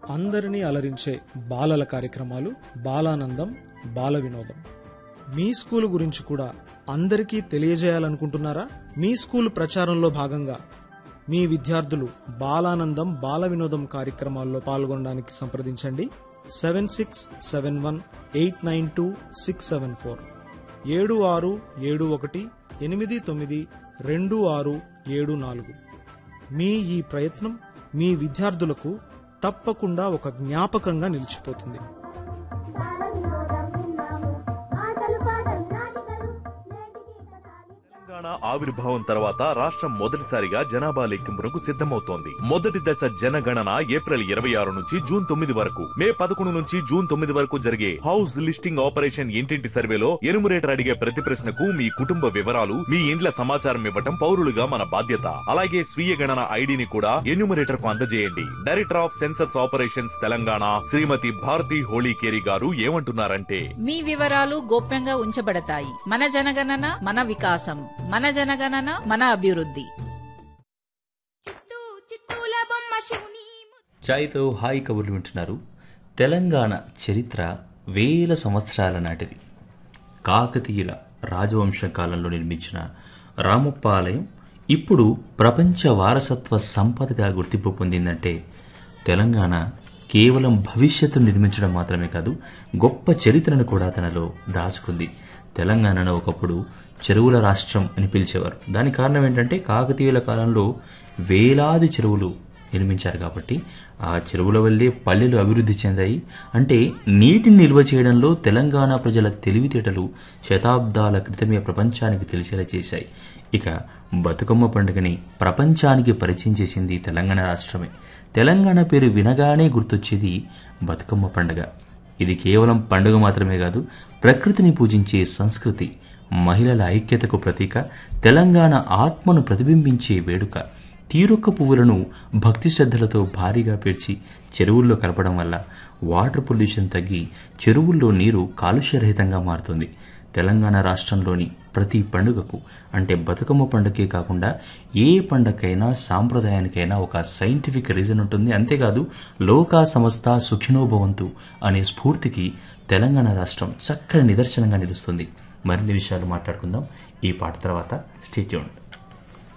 అందరినీ అలరించే బాలల కార్యక్రమాలు బాలానందం బాల వినోదం మీ స్కూల్ గురించి కూడా అందరికీ తెలియజేయాలనుకుంటున్నారా మీ స్కూల్ ప్రచారంలో భాగంగా మీ విద్యార్థులు బాలానందం బాల వినోదం కార్యక్రమాల్లో పాల్గొనడానికి సంప్రదించండి seven six seven one eight nine two six seven four ఏడు ఆరు ఏడు ఒకటి ఎనిమిది తొమ్మిది రెండు ఆరు ఏడు నాలుగు మీ ఈ ప్రయత్నం మీ విద్యార్థులకు తప్పకుండా ఒక జ్ఞాపకంగా నిలిచిపోతుంది ఆటలు పాటలు నాటికలు నేటికి కథాలి తెలంగాణ ఆవిర్భావం తర్వాత రాష్ట్రం మొదటిసారిగా జనాభా లెక్కింపునకు సిద్ధమవుతోంది మొదటి దశ జనగణన ఏప్రిల్ ఇరవై ఆరు నుంచి జూన్ తొమ్మిది వరకు మే పదకొండు నుంచి జూన్ తొమ్మిది వరకు జరిగే హౌస్ లిస్టింగ్ ఆపరేషన్ ఇంటింటి సర్వేలో ఎనుమరేటర్ అడిగే ప్రతి ప్రశ్నకు మీ కుటుంబ వివరాలు మీ ఇండ్ల సమాచారం ఇవ్వటం పౌరులుగా మన బాధ్యత అలాగే స్వీయ గణన ఐడిని కూడా ఎన్యూమరేటర్ కు అందజేయండి director of census operations Telangana Shrimati Bharati Holikeri garu ఏమంటున్నారంటే మీ వివరాలు గోప్యంగా ఉంచబడతాయి మన జనగణన మన వికాసం మన జనగణన మన అభివృద్ధి చిత్తూ చిత్తూల బొమ్మ శివుని ఛాయ్తో హాయ్ కబుర్లు వింటున్నారు తెలంగాణ చరిత్ర వేల సంవత్సరాల నాటిది కాకతీయుల రాజవంశ కాలంలో నిర్మించిన రామప్ప ఆలయం ఇప్పుడు ప్రపంచ వారసత్వ సంపదగా గుర్తింపు పొందిందంటే తెలంగాణ కేవలం భవిష్యత్తు నిర్మించడం మాత్రమే కాదు గొప్ప చరిత్రను కూడా తనలో దాచుకుంది తెలంగాణను ఒకప్పుడు చెరువుల రాష్ట్రం అని పిలిచేవారు దానికి కారణం ఏంటంటే కాకతీయుల కాలంలో వేలాది చెరువులు నిర్మించారు కాబట్టి ఆ చెరువుల వల్లే పల్లెలు అభివృద్ధి చెందాయి అంటే నీటిని నిల్వ చేయడంలో తెలంగాణ ప్రజల తెలివితేటలు శతాబ్దాల క్రితమే ప్రపంచానికి తెలిసేలా చేశాయి ఇక బతుకమ్మ పండుగని ప్రపంచానికి పరిచయం చేసింది తెలంగాణ రాష్ట్రమే తెలంగాణ పేరు వినగానే గుర్తొచ్చేది బతుకమ్మ పండుగ ఇది కేవలం పండుగ మాత్రమే కాదు ప్రకృతిని పూజించే సంస్కృతి మహిళల ఐక్యతకు ప్రతీక తెలంగాణ ఆత్మను ప్రతిబింబించే వేడుక తీరొక్క పువ్వులను భక్తి శ్రద్ధలతో భారీగా పేర్చి చెరువుల్లో కలపడం వల్ల వాటర్ పొల్యూషన్ తగ్గి చెరువుల్లో నీరు కాలుష్యరహితంగా మారుతుంది తెలంగాణ రాష్ట్రంలోని ప్రతి పండుగకు అంటే బతుకమ్మ పండుగకే కాకుండా ఏ పండగకైనా సాంప్రదాయానికైనా ఒక సైంటిఫిక్ రీజన్ ఉంటుంది అంతేకాదు లోకా సమస్త సుఖినోభవంతు అనే స్ఫూర్తికి తెలంగాణ రాష్ట్రం చక్కని నిదర్శనంగా నిలుస్తుంది మరిన్ని విషయాలు మాట్లాడుకుందాం ఈ పాట తర్వాత స్టేట్యూన్